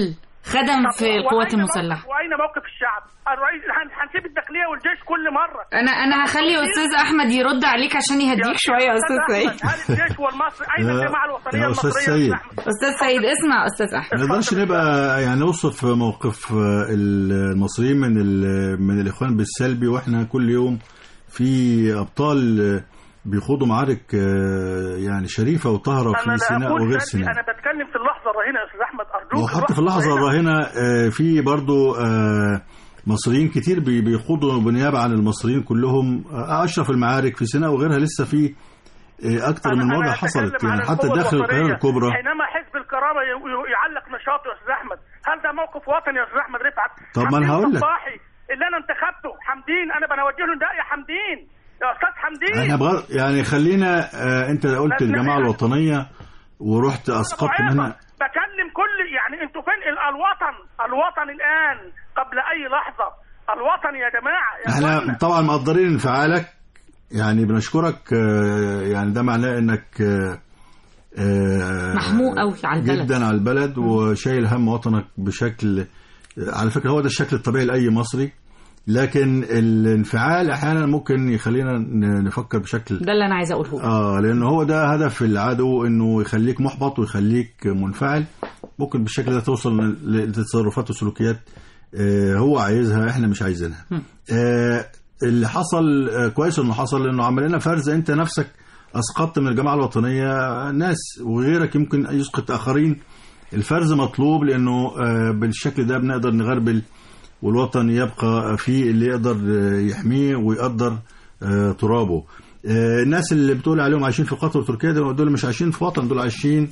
B: خدم
M: طب
B: في القوات
M: وأين
B: المسلحة.
M: موقف- واين موقف الشعب؟ الرئيس هن- هنسيب الداخليه والجيش كل مره
B: انا انا هخلي استاذ احمد يرد عليك عشان يهديك شويه يا استاذ سيد
M: هل الجيش والمصري اين
C: يا-
M: الجماعه الوطنيه
C: يا أستاذ
M: المصريه
C: سيد.
B: استاذ سيد اسمع استاذ
C: ما
B: احمد
C: نقدرش نبقى يعني نوصف موقف آه، المصريين من ال- من الاخوان بالسلبي واحنا كل يوم في ابطال آه، بيخوضوا معارك آه، يعني شريفه وطاهره
M: انا
C: في
M: لا
C: سيناء
M: اقول
C: وغير
M: سلبي
C: سيناء
M: انا بتكلم في اللحظه الرهينه يا استاذ احمد ارجوك
C: وحتى في اللحظه الراهنه آه، في برضو آه، مصريين كتير بي- بيخوضوا بالنيابه عن المصريين كلهم آه، اشرف المعارك في سيناء وغيرها لسه في آه، اكتر من
M: أنا
C: مواجهه
M: أتكلم
C: حصلت
M: عن
C: يعني حتى
M: القوة
C: داخل
M: الوطنية.
C: القاهره الكبرى
M: حينما حزب الكرامه ي- ي- يعلق نشاطه يا استاذ احمد هل ده موقف وطني يا استاذ احمد رفعت
C: طب ما أنا
M: حمدين
C: هقول لك.
M: صباحي اللي انا انتخبته حمدين انا بنوجه له نداء يا حمدين يا استاذ حمدين
C: احنا بغ... يعني خلينا آه، انت قلت
M: لا- لا-
C: الجماعه
M: لا.
C: الوطنيه ورحت اسقطت منها
M: بكلم كل يعني انتوا فين ال- الوطن الوطن الان قبل اي لحظه الوطن يا جماعه يا
C: احنا
M: إخوانا.
C: طبعا مقدرين انفعالك يعني بنشكرك آه، يعني ده معناه انك آه، آه،
B: محموق قوي على البلد
C: جدا على البلد وشايل هم وطنك بشكل على فكره هو ده الشكل الطبيعي لاي مصري لكن الانفعال احيانا ممكن يخلينا ن- نفكر بشكل
B: ده اللي انا عايزه اقوله
C: اه لان هو ده هدف العدو انه يخليك محبط ويخليك منفعل ممكن بالشكل ده توصل ل- لتصرفات وسلوكيات آه هو عايزها احنا مش عايزينها آه اللي حصل آه كويس انه حصل لانه عمل لنا فرز انت نفسك اسقطت من الجماعه الوطنيه ناس وغيرك يمكن يسقط اخرين الفرز مطلوب لانه آه بالشكل ده بنقدر نغربل والوطن يبقى فيه اللي يقدر آه، يحميه ويقدر آه، ترابه آه، الناس اللي بتقول عليهم عايشين في قطر وتركيا دول دول مش عايشين في وطن دول عايشين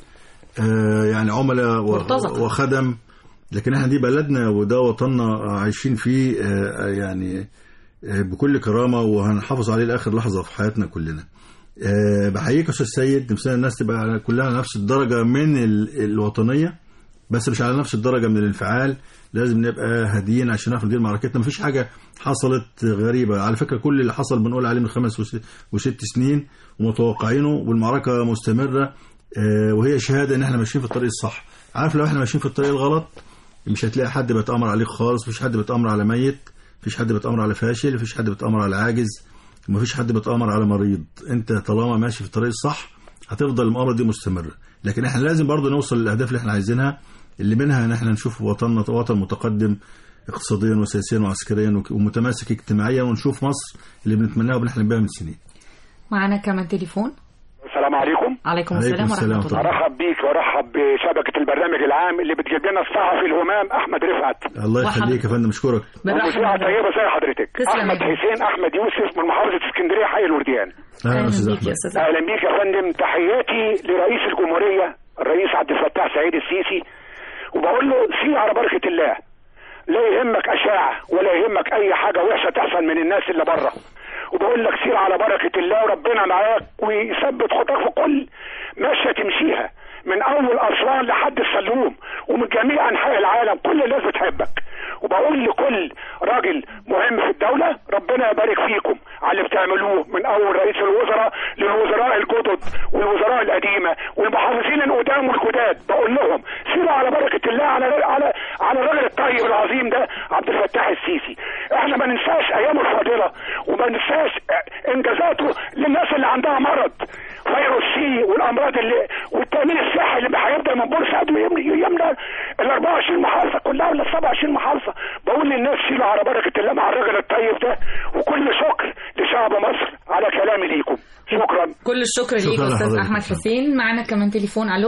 C: آه، يعني عملاء و-
B: مرتزقة.
C: وخدم لكن احنا دي بلدنا وده وطننا عايشين فيه آه، يعني آه، بكل كرامة وهنحافظ عليه لآخر لحظة في حياتنا كلنا آه، بحييك يا أستاذ سيد نفسنا الناس تبقى كلها نفس الدرجة من ال- الوطنية بس مش على نفس الدرجة من الانفعال لازم نبقى هاديين عشان نعرف ندير معركتنا مفيش حاجة حصلت غريبة على فكرة كل اللي حصل بنقول عليه من خمس وس- وست سنين ومتوقعينه والمعركة مستمرة آه، وهي شهادة ان احنا ماشيين في الطريق الصح عارف لو احنا ماشيين في الطريق الغلط مش هتلاقي حد بيتأمر عليك خالص مفيش حد بيتأمر على ميت مفيش حد بيتأمر على فاشل مفيش حد بيتأمر على عاجز مفيش حد بيتأمر على مريض انت طالما ماشي في الطريق الصح هتفضل المؤامرة دي مستمرة لكن احنا لازم برضو نوصل للأهداف اللي احنا عايزينها اللي منها ان احنا نشوف وطننا وطن متقدم اقتصاديا وسياسيا وعسكريا وك- ومتماسك اجتماعيا ونشوف مصر اللي بنتمناها وبنحلم بها من سنين
B: معانا كمان تليفون
F: السلام عليكم
B: عليكم السلام ورحمه الله
F: ارحب بيك وارحب بشبكه البرنامج العام اللي بتجيب لنا الصحفي الهمام احمد رفعت
C: الله يخليك يا فندم اشكرك
F: ومذيعه طيبه زي حضرتك احمد حسين احمد يوسف من محافظه اسكندريه حي الورديان
C: اهلا يا استاذ احمد
F: اهلا بيك يا فندم تحياتي لرئيس الجمهوريه الرئيس عبد الفتاح سعيد السيسي وبقول له سير على بركه الله لا يهمك اشاعه ولا يهمك اي حاجه وحشه تحصل من الناس اللي بره وبقول لك سير على بركه الله وربنا معاك ويثبت خطاك في كل ماشيه تمشيها من اول اسوان لحد السلوم ومن جميع انحاء العالم كل الناس بتحبك وبقول لكل راجل مهم في الدوله ربنا يبارك فيكم على اللي بتعملوه من اول رئيس الوزراء للوزراء الجدد والوزراء القديمه والمحافظين القدام والجداد بقول لهم سيروا على بركه الله على على على الراجل الطيب العظيم ده عبد الفتاح السيسي احنا ما ننساش ايامه الفاضله وما ننساش انجازاته للناس اللي عندها مرض فيروس سي والامراض اللي والتامين الصحي اللي هيبدا من بورسعيد ويملى ال 24 محافظه كلها ولا 27 محافظه بقول للناس شيلوا على بركه الله مع الراجل الطيب ده وكل شكر لشعب مصر على كلامي ليكم شكرا
B: كل الشكر ليك
F: شكرا
B: استاذ
F: لحضرتك.
B: احمد حسين معانا كمان تليفون الو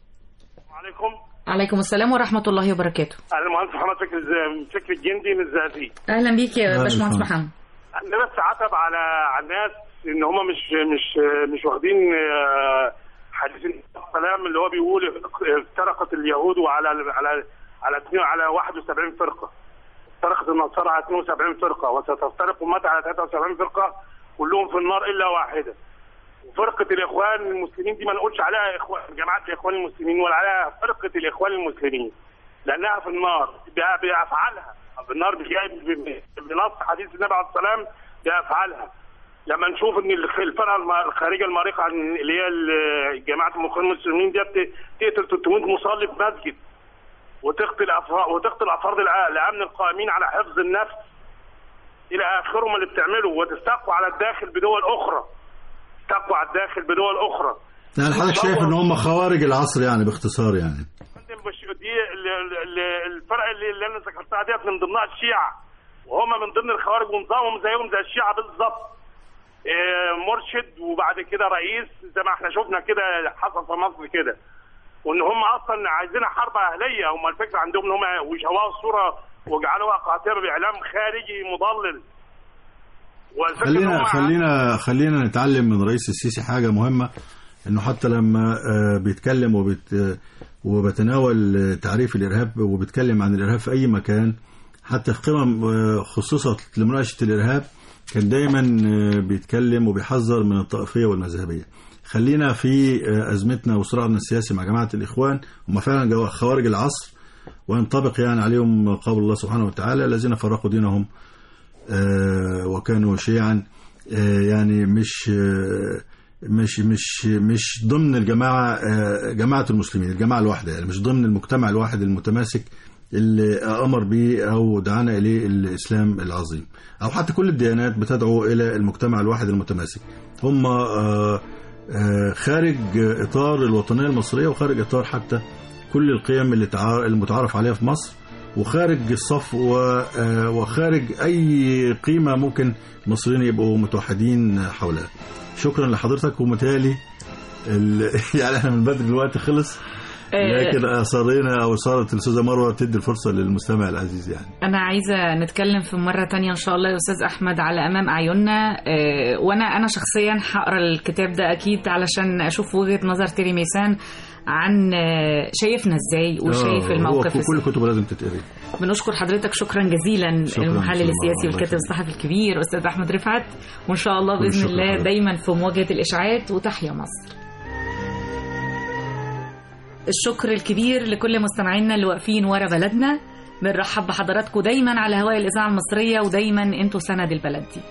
M: عليكم
B: عليكم السلام ورحمه الله وبركاته
M: انا المهندس محمد فكري الز- فكري الجندي من الزقازيق
B: اهلا بيك يا
M: أهلا
B: باشمهندس
M: فندم.
B: محمد
M: انا بس عتب على على الناس ان هم مش مش مش واخدين آه، حديث السلام اللي هو بيقول افترقت اليهود على على على اتنين- على 71 فرقه افترقت النصارى على 72 فرقه وستفترق امتي على 73 فرقه كلهم في النار الا واحده وفرقه الاخوان المسلمين دي ما نقولش عليها اخوان جماعه الاخوان المسلمين ولا عليها فرقه الاخوان المسلمين لانها في النار ب- بافعالها في النار بجاي ب- بنص حديث النبي عليه السلام بافعالها لما نشوف ان الخ- الفرقه الم- الخارجه المارقه عن اللي هي ال- جماعه الاخوان المسلمين دي بت- تقتل 300 مصلي في مسجد وتقتل أفراد وتقتل افراد الع- الامن القائمين على حفظ النفس الى اخرهم اللي بتعمله وتستقوى على الداخل بدول اخرى تستقوى على الداخل بدول اخرى
C: يعني حضرتك شايف ان هم خوارج العصر يعني باختصار يعني
M: مش دي ال- ال- ال- الفرق اللي, اللي انا ذكرتها ديت من ضمنها الشيعة وهم من ضمن الخوارج ونظامهم زيهم زي الشيعة بالظبط إيه، مرشد وبعد كده رئيس زي ما احنا شفنا كده حصل في مصر كده وان هم اصلا عايزين حرب اهليه هم الفكره عندهم ان هم وجهوها الصوره وجعلوها قاطبه باعلام خارجي مضلل والفكره إن
C: خلينا
M: هم
C: خلينا خلينا نتعلم من رئيس السيسي حاجه مهمه انه حتى لما آه، بيتكلم وبت آه، وبتناول آه، تعريف الارهاب وبيتكلم عن الارهاب في اي مكان حتى في قمم آه، خصصت لمناقشه الارهاب كان دايما آه، بيتكلم وبيحذر من الطائفيه والمذهبيه خلينا في آه، ازمتنا وصراعنا السياسي مع جماعه الاخوان هم فعلا جو- خوارج العصر وينطبق يعني عليهم قول الله سبحانه وتعالى الذين فرقوا دينهم آه، وكانوا شيعا آه، يعني مش آه، مش مش مش ضمن الجماعه آه، جماعه المسلمين الجماعه الواحده يعني مش ضمن المجتمع الواحد المتماسك اللي امر به او دعانا اليه الاسلام العظيم او حتى كل الديانات بتدعو الى المجتمع الواحد المتماسك هم آه، آه، خارج اطار الوطنيه المصريه وخارج اطار حتى كل القيم اللي تع- المتعارف عليها في مصر وخارج الصف و- آه، وخارج اي قيمه ممكن المصريين يبقوا متوحدين حولها شكرا لحضرتك ومتهيألي ال- يعني احنا من بدري الوقت خلص
B: آه.
C: لكن اصرينا او صارت الاستاذه مروه تدي الفرصه للمستمع العزيز يعني
B: أنا عايزة نتكلم في مرة تانية إن شاء الله يا أستاذ أحمد على أمام أعيننا آه، وأنا أنا شخصيا هقرا الكتاب ده أكيد علشان أشوف وجهة نظر تيري ميسان عن آه، شايفنا إزاي وشايف
C: آه،
B: الموقف
C: هو كل
B: إزاي.
C: الكتب لازم تتقري
B: بنشكر حضرتك شكرا جزيلا
C: شكراً
B: المحلل
C: إن شاء الله.
B: السياسي
C: الله
B: والكاتب
C: يخليك.
B: الصحفي الكبير أستاذ أحمد رفعت وإن شاء الله
C: كل
B: بإذن
C: الشكر
B: الله
C: لحضرتك.
B: دايما في مواجهة الإشاعات وتحيا مصر الشكر الكبير لكل مستمعينا اللي واقفين ورا بلدنا بنرحب بحضراتكم دايما على هواء الإذاعة المصرية ودايما انتوا سند البلد دي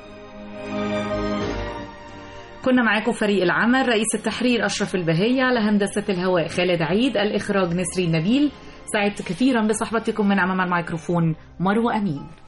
B: كنا معاكم فريق العمل رئيس التحرير أشرف البهية على هندسة الهواء خالد عيد الإخراج نسرين نبيل سعدت كثيرا بصحبتكم من أمام الميكروفون مروة أمين